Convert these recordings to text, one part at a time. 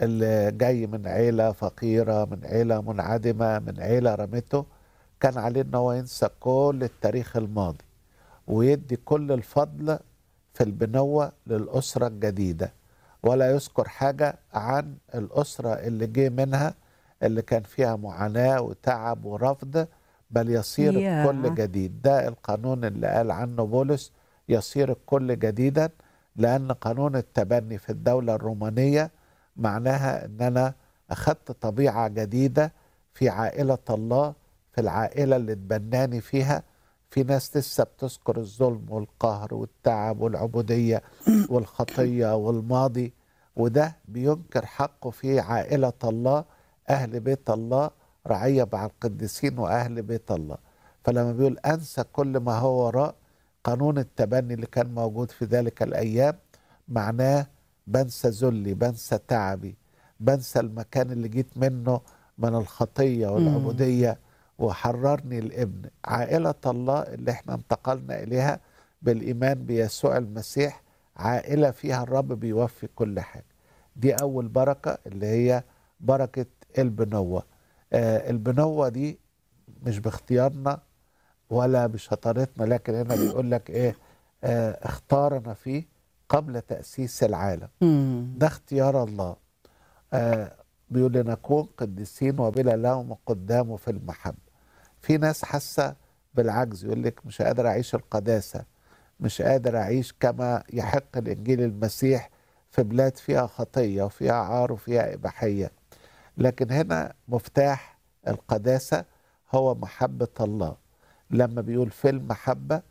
اللي جاي من عيلة فقيرة من عيلة منعدمة من عيلة رمته كان عليه ان هو ينسى كل التاريخ الماضي ويدي كل الفضل في البنوة للأسرة الجديدة ولا يذكر حاجة عن الأسرة اللي جه منها اللي كان فيها معاناة وتعب ورفض بل يصير ياه. الكل جديد ده القانون اللي قال عنه بولس يصير الكل جديدا لأن قانون التبني في الدولة الرومانية معناها أن أنا أخذت طبيعة جديدة في عائلة الله في العائلة اللي اتبناني فيها في ناس لسه بتذكر الظلم والقهر والتعب والعبودية والخطية والماضي وده بينكر حقه في عائلة الله أهل بيت الله رعية مع القديسين وأهل بيت الله فلما بيقول أنسى كل ما هو وراء قانون التبني اللي كان موجود في ذلك الأيام معناه بنسى ذلي بنسى تعبي بنسى المكان اللي جيت منه من الخطية والعبودية وحررني الابن عائلة الله اللي احنا انتقلنا إليها بالإيمان بيسوع المسيح عائلة فيها الرب بيوفي كل حاجة دي أول بركة اللي هي بركة البنوة آه البنوة دي مش باختيارنا ولا بشطارتنا لكن هنا بيقول لك ايه آه اختارنا فيه قبل تأسيس العالم مم. ده اختيار الله آه بيقول لنكون قديسين وبلا لوم قدامه في المحبة في ناس حاسة بالعجز يقول لك مش قادر أعيش القداسة مش قادر أعيش كما يحق الإنجيل المسيح في بلاد فيها خطية وفيها عار وفيها إباحية لكن هنا مفتاح القداسة هو محبة الله لما بيقول في المحبة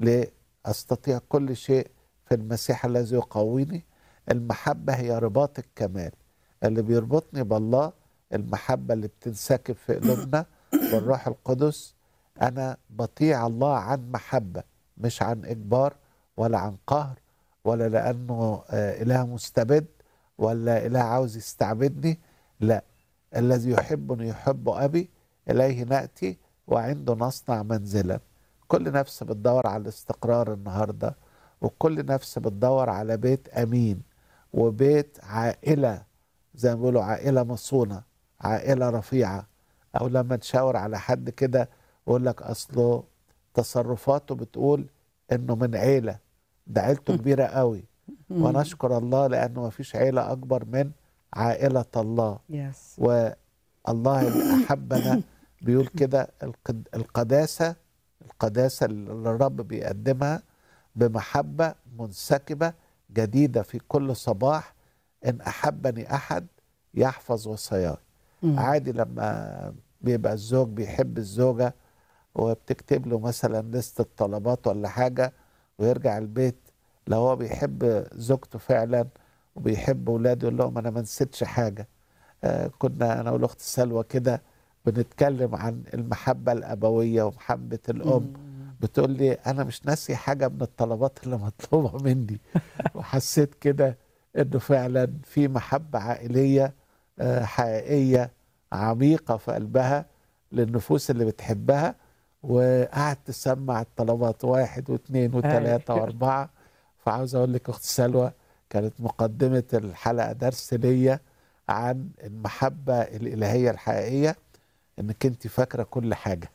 لأستطيع كل شيء في المسيح الذي يقويني المحبة هي رباط الكمال اللي بيربطني بالله المحبة اللي بتنسكب في قلوبنا والروح القدس أنا بطيع الله عن محبة مش عن إجبار ولا عن قهر ولا لأنه آه، إله مستبد ولا إله عاوز يستعبدني لا الذي يحبني يحب أبي إليه نأتي وعنده نصنع منزلا كل نفس بتدور على الاستقرار النهاردة وكل نفس بتدور على بيت أمين وبيت عائلة زي ما بيقولوا عائلة مصونة عائلة رفيعة أو لما تشاور على حد كده يقول لك أصله تصرفاته بتقول إنه من عيلة ده عيلته كبيرة قوي ونشكر الله لأنه ما فيش عيلة أكبر من عائلة الله يس والله اللي أحبنا بيقول كده القد- القداسة القداسة اللي الرب بيقدمها بمحبة منسكبة جديدة في كل صباح إن أحبني أحد يحفظ وصاياي مم. عادي لما بيبقى الزوج بيحب الزوجة وبتكتب له مثلا لستة طلبات ولا حاجة ويرجع البيت لو هو بيحب زوجته فعلا وبيحب ولاده يقول لهم أنا ما نسيتش حاجة آه كنا أنا والأخت سلوى كده بنتكلم عن المحبة الأبوية ومحبة الأم بتقول لي أنا مش ناسي حاجة من الطلبات اللي مطلوبة مني وحسيت كده إنه فعلا في محبة عائلية آه، حقيقية عميقة في قلبها للنفوس اللي بتحبها وقعدت تسمع الطلبات واحد واثنين وثلاثة أيوة. وأربعة فعاوز أقول لك أخت سلوى كانت مقدمة الحلقة درس ليا عن المحبة الإلهية الحقيقية إنك أنت فاكرة كل حاجة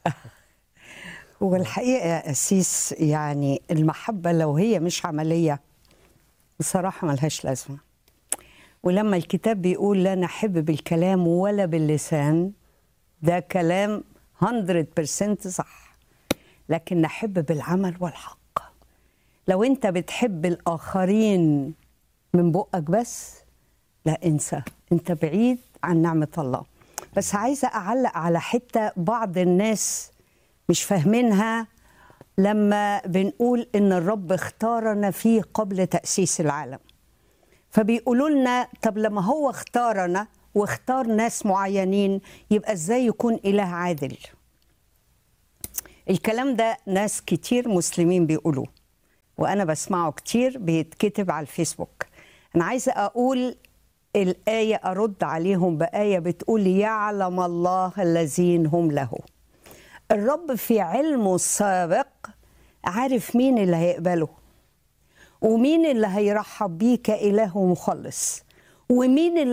والحقيقة يا أسيس يعني المحبة لو هي مش عملية بصراحة ملهاش لازمة ولما الكتاب بيقول لا نحب بالكلام ولا باللسان ده كلام 100% صح لكن نحب بالعمل والحق لو انت بتحب الآخرين من بقك بس لا انسى انت بعيد عن نعمة الله بس عايزة أعلق على حتة بعض الناس مش فاهمينها لما بنقول إن الرب اختارنا فيه قبل تأسيس العالم فبيقولوا لنا طب لما هو اختارنا واختار ناس معينين يبقى ازاي يكون إله عادل الكلام ده ناس كتير مسلمين بيقولوه وانا بسمعه كتير بيتكتب على الفيسبوك انا عايزه اقول الايه ارد عليهم بايه بتقول يعلم الله الذين هم له الرب في علمه السابق عارف مين اللي هيقبله ومين اللي هيرحب بيه كاله ومخلص ومين اللي